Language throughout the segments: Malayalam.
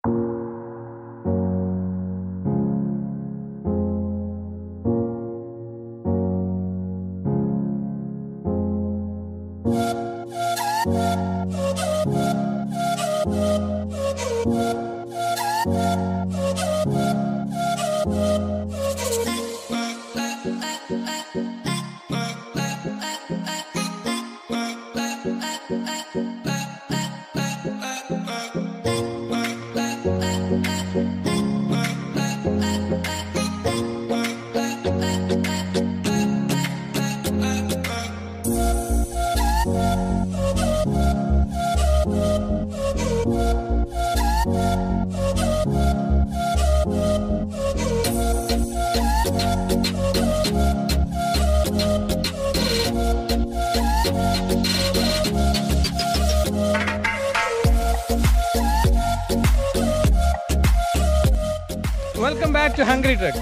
Welcome back to hungry truck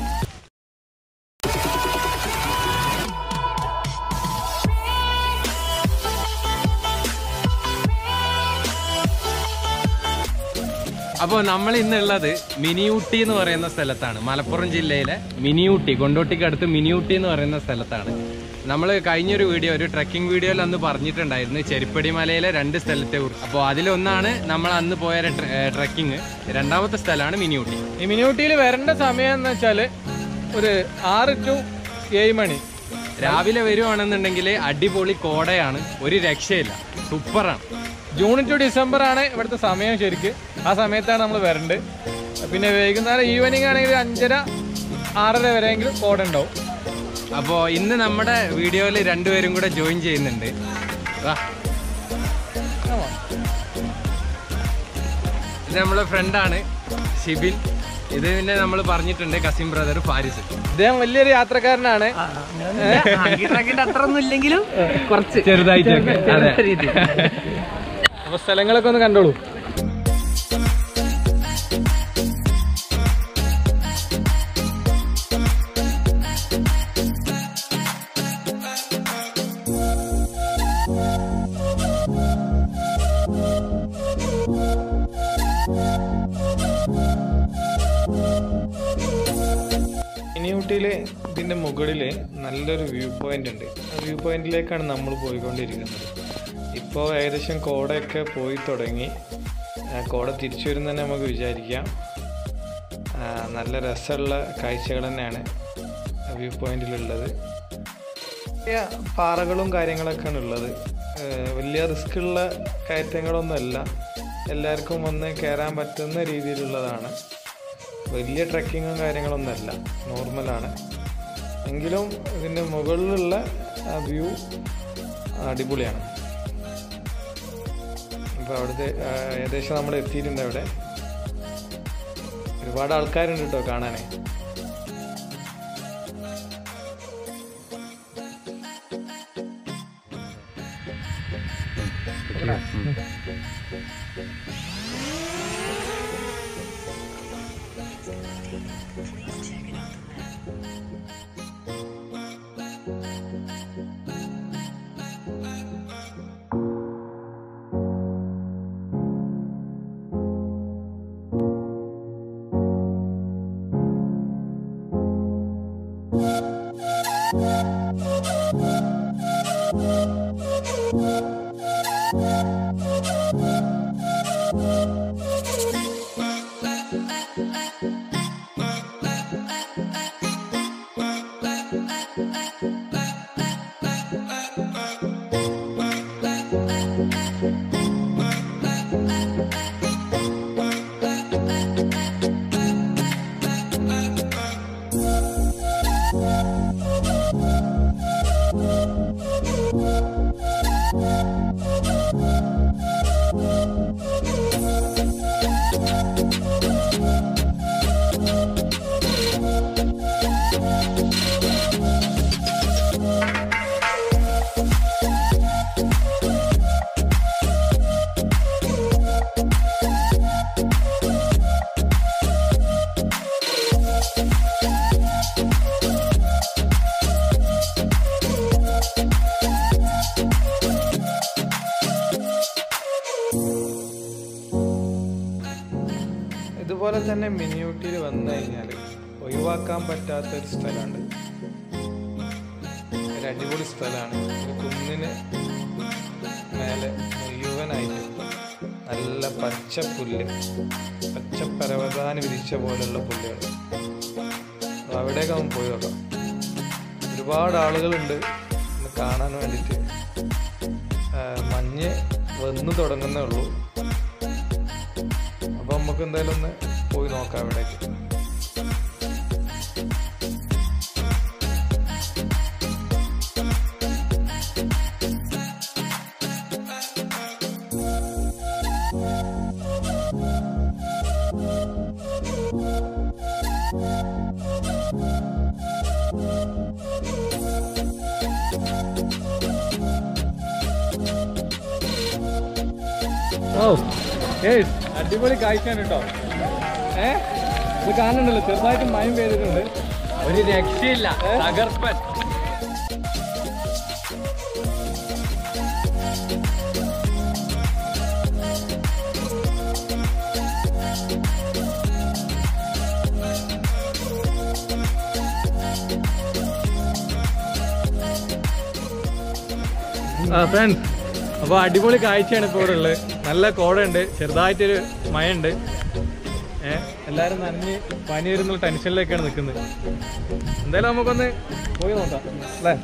അപ്പോൾ നമ്മൾ ഇന്നുള്ളത് മിനിയൂട്ടി എന്ന് പറയുന്ന സ്ഥലത്താണ് മലപ്പുറം ജില്ലയിലെ മിനിയൂട്ടി കൊണ്ടോട്ടിക്ക് അടുത്ത് മിനിയൂട്ടി എന്ന് പറയുന്ന സ്ഥലത്താണ് നമ്മൾ കഴിഞ്ഞൊരു വീഡിയോ ഒരു ട്രക്കിംഗ് വീഡിയോയിൽ അന്ന് പറഞ്ഞിട്ടുണ്ടായിരുന്നു ചെരിപ്പടി മലയിലെ രണ്ട് സ്ഥലത്തെ കുറിച്ച് അപ്പോൾ അതിലൊന്നാണ് നമ്മൾ അന്ന് പോയ ട്രക്കിംഗ് രണ്ടാമത്തെ സ്ഥലമാണ് മിനിയൂട്ടി ഈ മിനിയൂട്ടിയിൽ വരേണ്ട സമയം എന്ന് വെച്ചാൽ ഒരു ആറ് ടു ഏഴ് മണി രാവിലെ വരുവാണെന്നുണ്ടെങ്കിൽ അടിപൊളി കോടയാണ് ഒരു രക്ഷയില്ല സൂപ്പറാണ് ജൂൺ ടു ഡിസംബർ ആണ് ഇവിടുത്തെ സമയം ശരിക്ക് ആ സമയത്താണ് നമ്മൾ വരേണ്ടത് പിന്നെ വൈകുന്നേരം ഈവനിങ് ആണെങ്കിൽ ഒരു അഞ്ചര ആറര വരെയെങ്കിലും കോട ഉണ്ടാവും അപ്പോൾ ഇന്ന് നമ്മുടെ വീഡിയോയിൽ രണ്ടുപേരും കൂടെ ജോയിൻ ചെയ്യുന്നുണ്ട് വാ. Come on. ഇത് നമ്മളെ ഫ്രണ്ടാണ് ഷിബിൻ ഇത് പിന്നെ നമ്മൾ പറഞ്ഞിട്ടുണ്ട് കസിം ബ്രദർ ഫാരിസ് ഇദ്ദേഹം വലിയൊരു യാത്രക്കാരനാണ് അത്ര ഒന്നും ഇല്ലെങ്കിലും കുറച്ച് ചെറുതായിട്ടൊക്കെ അതെ രീതി അപ്പൊ സ്ഥലങ്ങളൊക്കെ ഒന്ന് കണ്ടോളൂ ഇനിയൂട്ടിയിൽ ഇതിൻ്റെ മുകളിൽ നല്ലൊരു വ്യൂ പോയിന്റ് ഉണ്ട് ആ വ്യൂ പോയിന്റിലേക്കാണ് നമ്മൾ പോയിക്കൊണ്ടിരിക്കുന്നത് ഇപ്പോൾ ഏകദേശം കോടയൊക്കെ പോയി തുടങ്ങി ആ കോട തിരിച്ചു വരും തന്നെ നമുക്ക് വിചാരിക്കാം ആ, നല്ല രസമുള്ള കാഴ്ചകൾ തന്നെയാണ് വ്യൂ പോയിന്റിലുള്ളത് ചെറിയ പാറകളും കാര്യങ്ങളൊക്കെയാണ് ഉള്ളത് ആ, വലിയ റിസ്ക് ഉള്ള കയറ്റങ്ങളൊന്നുമല്ല എല്ലാവർക്കും വന്ന് കയറാൻ പറ്റുന്ന രീതിയിലുള്ളതാണ് വലിയ ട്രക്കിങ്ങും കാര്യങ്ങളൊന്നുമല്ല നോർമലാണ് എങ്കിലും ഇതിൻ്റെ മുകളിലുള്ള ആ വ്യൂ അടിപൊളിയാണ് ഇപ്പോൾ അവിടുത്തെ ആ, ഏകദേശം നമ്മൾ എത്തിയിട്ടുണ്ട് അവിടെ ഒരുപാട് ആൾക്കാരുണ്ട് കേട്ടോ കാണാനേ Thank you. ഇതുപോലെ തന്നെ മിനി ഊട്ടിയിൽ വന്നു കഴിഞ്ഞാൽ ഒഴിവാക്കാൻ പറ്റാത്ത ഒരു സ്ഥലമുണ്ട് ഒരു അടിപൊളി സ്ഥലമാണ് ഒരു കുന്നിന് മേലെ മുഴുവനായിട്ട് നല്ല പച്ച പുല്ല് പച്ച പരവതാനി വിരിച്ച പോലുള്ള പുല്ലുകൾ അപ്പൊ അവിടേക്ക് നമുക്ക് പോയി നോക്കാം ഒരുപാട് ആളുകളുണ്ട് ഒന്ന് കാണാൻ വേണ്ടിയിട്ട് ആ, മഞ്ഞ് വന്നു തുടങ്ങുന്നേ ഉള്ളൂ അപ്പൊ നമുക്ക് എന്തായാലും ഒന്ന് പോയി നോക്കാം അവിടേക്ക് ഓ ഏയ് അടിപൊളി കാഴ്ചയാണ് കേട്ടോ ഏ ഇത് കാണുന്നുണ്ടല്ലോ ചെറുതായിട്ട് മയം പെയ്തിട്ടുണ്ട് ഒരു രക്ഷയില്ല തകർപ്പൻ ആ ഫ്രണ്ട്സ് അപ്പോൾ അടിപൊളി കാഴ്ചയാണ് ഇപ്പോൾ ഇവിടെ ഉള്ളത് നല്ല കോടയുണ്ട് ചെറുതായിട്ടൊരു മഴയുണ്ട് ഏ എല്ലാവരും നനഞ്ഞ് പനി വരുന്നുള്ള ടെൻഷനിലേക്കാണ് നിൽക്കുന്നത് എന്തായാലും നമുക്കൊന്ന് പോയി നോക്കാം അല്ലേ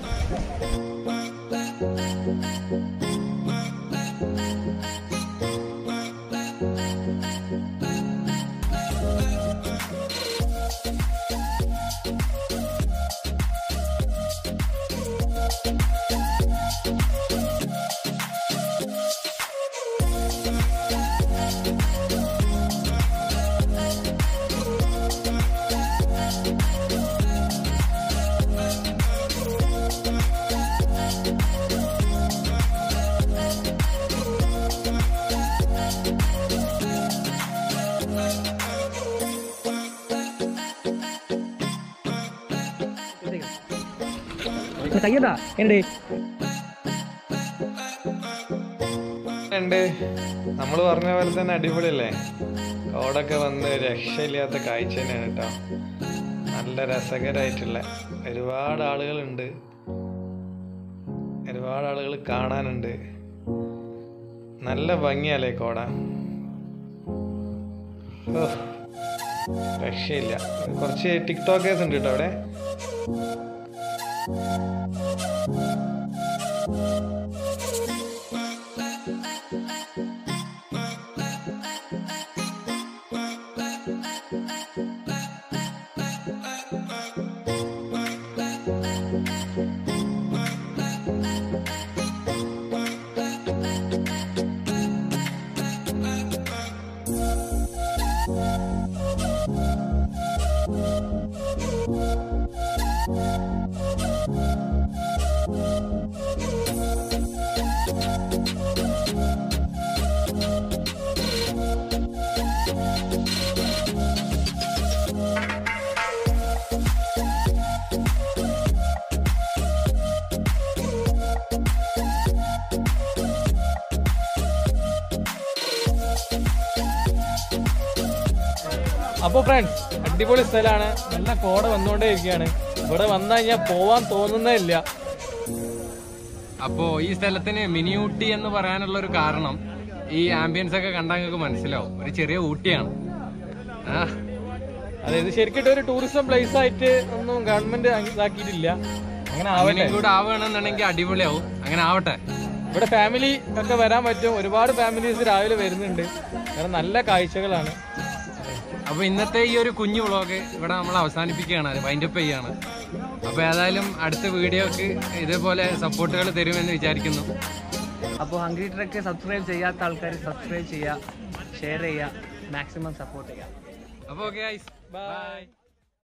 കയ്യതാ എന്റെ ഉണ്ട് നമ്മൾ പറഞ്ഞ പോലെ തന്നെ അടിപൊളിയല്ലേ കോടൊക്കെ വന്ന് രക്ഷയില്ലാത്ത കാഴ്ച തന്നെയാണ് കേട്ടോ നല്ല രസകരമായിട്ടുള്ള ഒരുപാട് ആളുകളുണ്ട് ഒരുപാട് ആളുകൾ കാണാനുണ്ട് നല്ല ഭംഗിയല്ലേ കോട ഓ, രക്ഷയില്ല കുറച്ച് ടിക്ടോക്കേഴ്സ് ഉണ്ട് കേട്ടോ അവിടെ അപ്പോൾ ഫ്രണ്ട്സ് അടിപൊളി സ്ഥലമാണ് നല്ല കോട വന്നുകൊണ്ടേ ഇരിക്കുകയാണ് ഇവിടെ വന്നു കഴിഞ്ഞാൽ പോവാൻ തോന്നുന്നേ ഇല്ല അപ്പോ ഈ സ്ഥലത്തിന് മിനി ഊട്ടി എന്ന് പറയാനുള്ള ഒരു കാരണം ഈ ആംബിയൻസ് ഒക്കെ കണ്ടാൽ നിങ്ങൾക്ക് മനസ്സിലാവും ഒരു ചെറിയ ഊട്ടിയാണ് ആ അതെ ഇത് ശരിക്കും ഒരു ടൂറിസം പ്ലേസ് ആയിട്ട് ഒന്നും ഗവൺമെന്റ് ഇതാക്കിയിട്ടില്ല അങ്ങനെ ആവട്ടെ അങ്ങനെയും കൂടെ ആവുകയാണെന്നുണ്ടെങ്കിൽ അടിപൊളിയാവും അങ്ങനെ ആവട്ടെ ഇവിടെ ഫാമിലി ഒക്കെ വരാൻ പറ്റും ഒരുപാട് ഫാമിലീസ് രാവിലെ വരുന്നുണ്ട് കാരണം നല്ല കാഴ്ചകളാണ് അപ്പൊ ഇന്നത്തെ ഈ ഒരു കുഞ്ഞു വ്ളോഗ് ഇവിടെ നമ്മൾ അവസാനിപ്പിക്കുകയാണ് വൈൻഡപ്പ് ചെയ്യാണ് അപ്പൊ ഏതായാലും അടുത്ത വീഡിയോക്ക് ഇതേപോലെ സപ്പോർട്ടുകൾ തരുമെന്ന് വിചാരിക്കുന്നു അപ്പോൾ ഹംഗ്രി ട്രക്ക് സബ്സ്ക്രൈബ് ചെയ്യാത്ത ആൾക്കാർ സബ്സ്ക്രൈബ് ചെയ്യുക ഷെയർ ചെയ്യുക മാക്സിമം സപ്പോർട്ട് ചെയ്യുക അപ്പൊ ഓക്കെ ബൈ